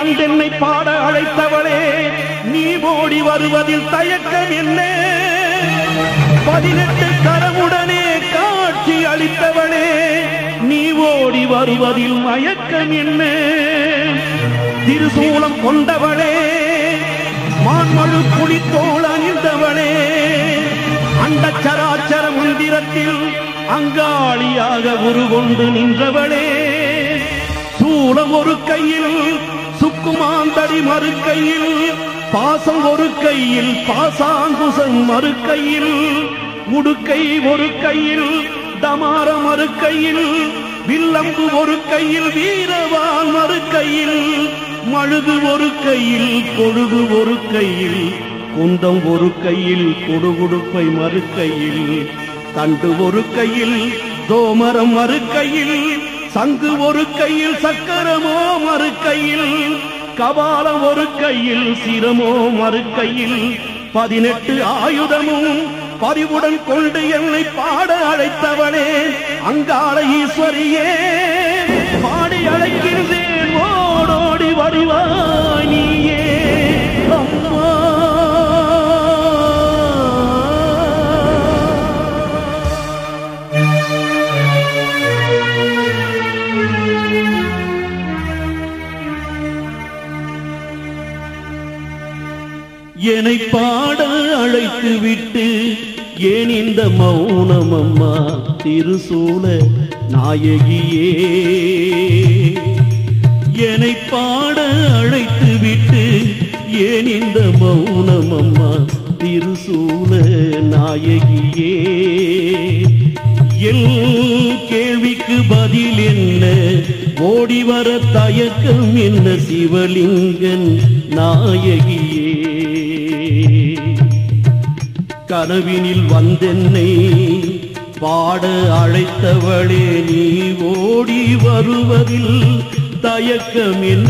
வந்தென்னை பாட அழைத்தவளே நீ ஓடி வருவதில் தயக்கம் என்ன பதினெட்டு கரமுடனே காட்சி அளித்தவளே நீ ஓடி வருவதில் மயக்கம் என்ன திருசூலம் கொண்டவளே மான்மழு புலித்தோள் அணிந்தவளே அண்டச்சராச்சர மந்திரத்தில் அங்காளியாக உருகொண்டு நின்றவளே சூலம் ஒரு கையில் சுக்குமாந்தடி மறு கையில் பாசம் ஒரு கையில் பாசாங்குசம் மறு கையில் உடுக்கை ஒரு கையில் தமார மறு கையில் வில்லம்பு ஒரு கையில் வீரவான் மறு கையில் மழுது ஒரு கையில் கொழுது ஒரு கையில் குந்தம் ஒரு கையில் கொடுகுடுப்பை மறு கையில் தண்டு ஒரு கையில் தோமரம் மறு கையில் சங்கு ஒரு கையில் சக்கரமோ மறு கையில் கபாலம் ஒரு கையில் சிரமோ மறு கையில் பதினெட்டு ஆயுதமும் பதிவுடன் கொண்டு என்னை பாட அழைத்தவனே அங்காள ஈஸ்வரியே பாடி அழைக்கின்றேன் ஓடோடி வருவாய் நீயே அம்மா என்னை பாட அழைத்து விட்டு ஏன் இந்த மௌனம் அம்மா திருசூல நாயகியே என்னை பாட அழைத்து விட்டு ஏன் இந்த மௌனம் அம்மா திருசூல நாயகியே என் கேள்விக்கு பதில் என்ன ஓடி வர தயக்கம் என்ன சிவலிங்கன் நாயகியே கனவினில் வந்தென்னை பாட அழைத்தவளே நீ ஓடி வருவதில் தயக்கம் என்ன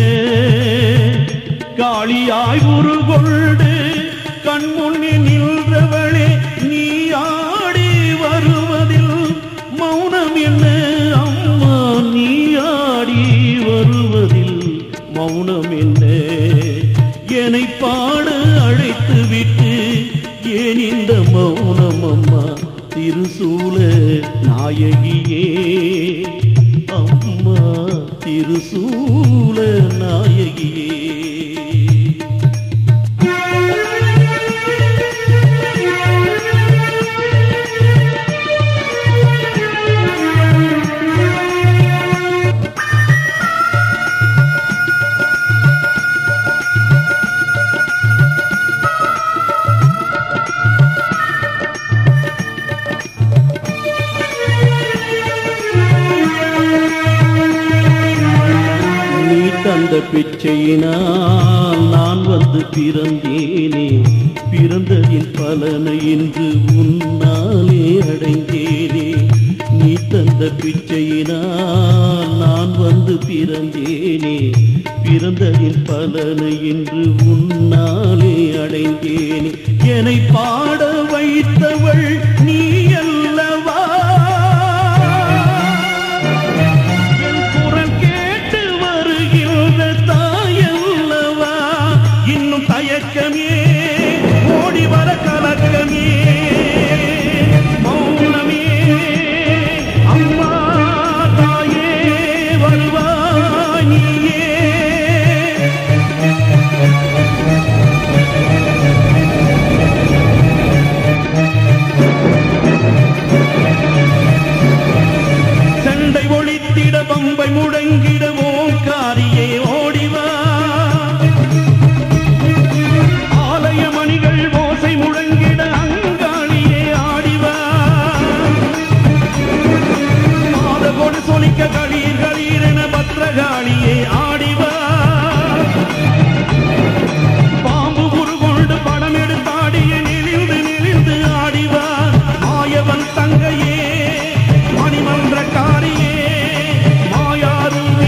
காளியாய் உருகொண்டு கண்முன்னே நின்றவளே நீ ஆடி வருவதில் மௌனம் என்ன அம்மா நீ ஆடி வருவதில் மௌனம் என்ன என்னை பாட அழைத்து விட்டு ஏன் இந்த மௌனம் அம்மா திருசூல நாயகியே அம்மா திருசூல நாயகியே நீ தந்த பிச்சையினால் நான் வந்து பிறந்தேனே பிறந்ததின் பலனை இன்று உன்னாலே அடைந்தேனே நீ தந்த பிச்சையினால் நான் வந்து பிறந்தேனே பிறந்ததின் பலனை இன்று உன்னாலே அடைந்தேனே என்னை பாட வைத்தவள் நீ அல்லவா என் குரல் கேட்டு வருகின்ற தாயல்லவா இன்னும் தயக்கமே ஓடி வர கலக்கமே மௌனமே அம்மா தாயே வருவாய் நீயே சண்டை ஒழித்திட பம்பை முழங்கிட ஓங்காரியே ஓடிவா ஆலய மணிகள் ஓசை முழங்கிட அங்காளியே ஆடிவா மாதகொடு சொலிக்க களீர் களீரென பத்ரகாளியே ஆடிவா பாம்பு உருகொண்டு படம் எடுத்தாடிய நெளிந்து நெளிந்து ஆடிவா மாயவன் தங்கையே மணிமன்ற காரியே மாயாரு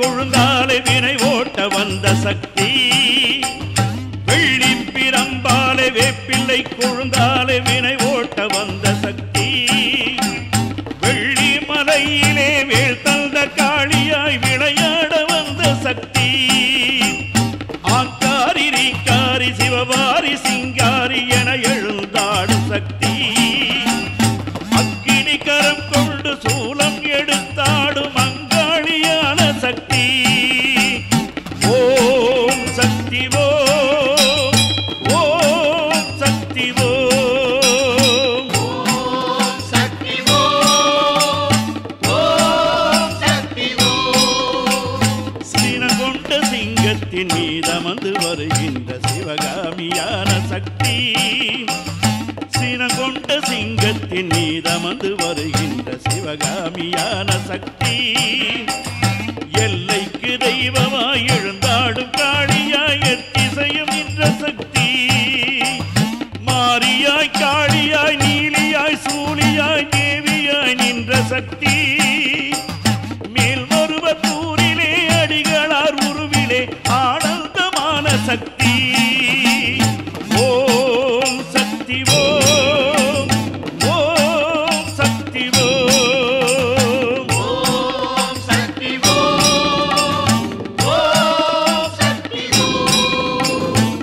கொழுந்தாலை வினை ஓட்ட வந்த சக்தி வெள்ளி பிரம்பாலை வேப்பிள்ளை கொழுந்தாலை வினை ஓட்ட வந்த சக்தி வெள்ளி மலையிலே வேள் தந்த காளியாய் விளையாட வந்த சக்தி ஆக்காரி ரீக்காரி சிவபாரி சிங்காரி என எழுந்தாடும் சக்தி அக்கினி கரம் கொண்டு சூலம் எடுத்தாடும் அங்காளியான சக்தி ஓம் சக்தி ஓம் ஓம் சக்தி ஓம் சக்தி ஓம் ஓம் சக்தி ஓம் சினம் கொண்ட சிங்கத்தின் மீதமந்து வருகின்ற சிவகாமியான சக்தி சினம் கொண்ட சிங்கத்தின் மீதமந்து வருகின்ற சிவகாமியான சக்தி எல்லைக்கு தெய்வமாய் எழுந்தாடும் காளியாய் எத்திசையும் நின்ற சக்தி மாரியாய் காளியாய் நீலியாய் சூலியாய் தேவியாய் நின்ற சக்தி மேல்மருவத்தூரிலே அடிகளார் உருவிலே ஆனந்தமான சக்தி ஓம் சக்தி ஓம் ஓம் சக்தி ஓம் ஓம் சக்தி ஓம் ஓம் சக்தி ஓம்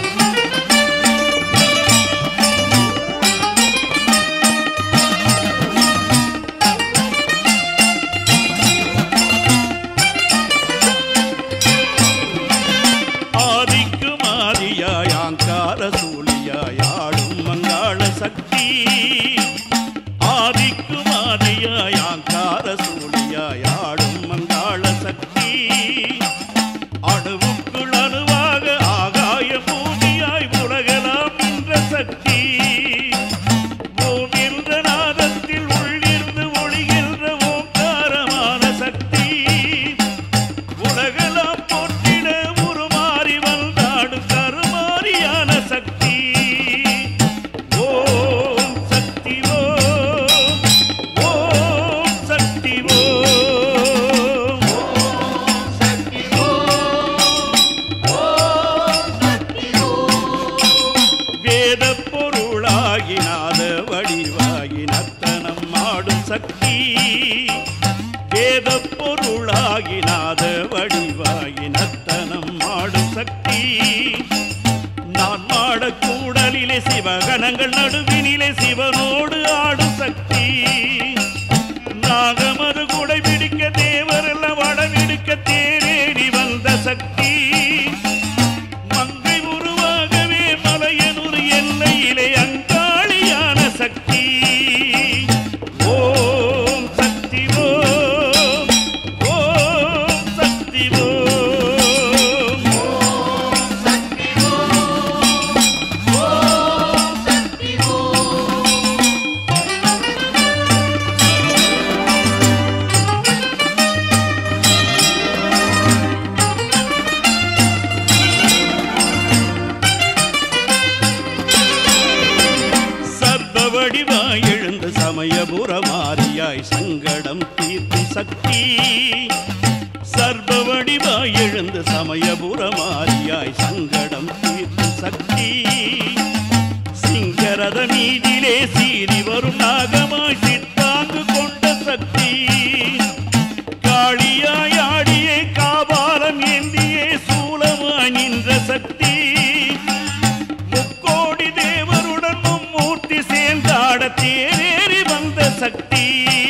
ஆதிக்கும் ஆதியாய் ஆங்கார சூழியாய் ஆடும் மங்காள சக்தி ஆதிக்கும் ஆதியாய் ஆங்கார சூழியாய் ஆடும் மங்காள சக்தி அணுவுக்குள் அணுவாக ஆகாய பூமியாய் உலகலாம் நின்ற சக்தி ஓமின்ற நாதத்தில் உள்ளிருந்து ஒளிகின்ற ஓங்காரமான சக்தி உலகெல்லாம் போற்றிட உருமாறி வந்தாடும் கருமாரியான சக்தி ஓம் சக்தி ஓம் ஓம் சக்தி ஓம் சக்தி ஓம் ஓம் சக்தி ஓம் வேத பொருளாகி நாத வடிவாகி நத்தனம் ஆடும் சக்தி வேத பொருளாகி நாத வடிவாகி நத்தனம் ஆடும் சக்தி நான் மாடக் கூடலிலே சிவகணங்கள் நடுவினிலே சிவனோடு ஆடும் சக்தி நாகமது குடை பிடிக்க தேவரெல்லாம் வடமிடுக்க தேரேறி வந்த சக்தி மங்கை உருவாகவே மலையனூர் எல்லையிலே அங்காளியான சக்தி ஓம் சக்தி ஓம் ஓம் சக்தி ஓம் சக்தி ஓம் ஓம் சக்தி ஓம் சர்வ வடிவாய் எழுந்த சமயபுரமாரியாய் சங்கடம் தீர்க்கும் சக்தி சர்வ வடிவாய் எழுந்த சமயபுரமாரியாய் சங்கடம் தீர்க்கும் சக்தி சிங்கரத மீதிலே சீறி வரும் நாகமாய் சித்தாங்கு கொண்ட சக்தி காளியாய் ஆடியே காபாலம் ஏந்தியே சூலமாய் நின்ற சக்தி முக்கோடி தேவருடன் மும்மூர்த்தி சேர்ந்தாட தேரேறி வந்த சக்தி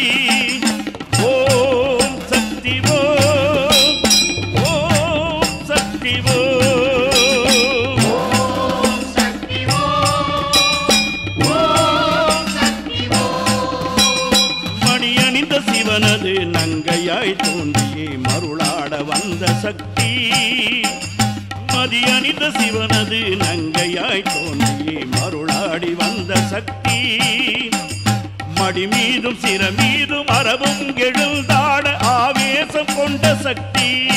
ஓம் சக்தி ஓம் ஓம் சக்தி ஓம் ஓம் சக்தி ஓம் ஓம் சக்தி ஓம் மணி அணிந்த சிவனது நங்கையாய் தோன்றியே மருளாட வந்த சக்தி மதி அணிந்த சிவனது நங்கையாய் தோன்றியே மருளாடி வந்த சக்தி மடி மீதும் சிர மீதும் அரபும் எழுந்தாட ஆவேசம் கொண்ட சக்தி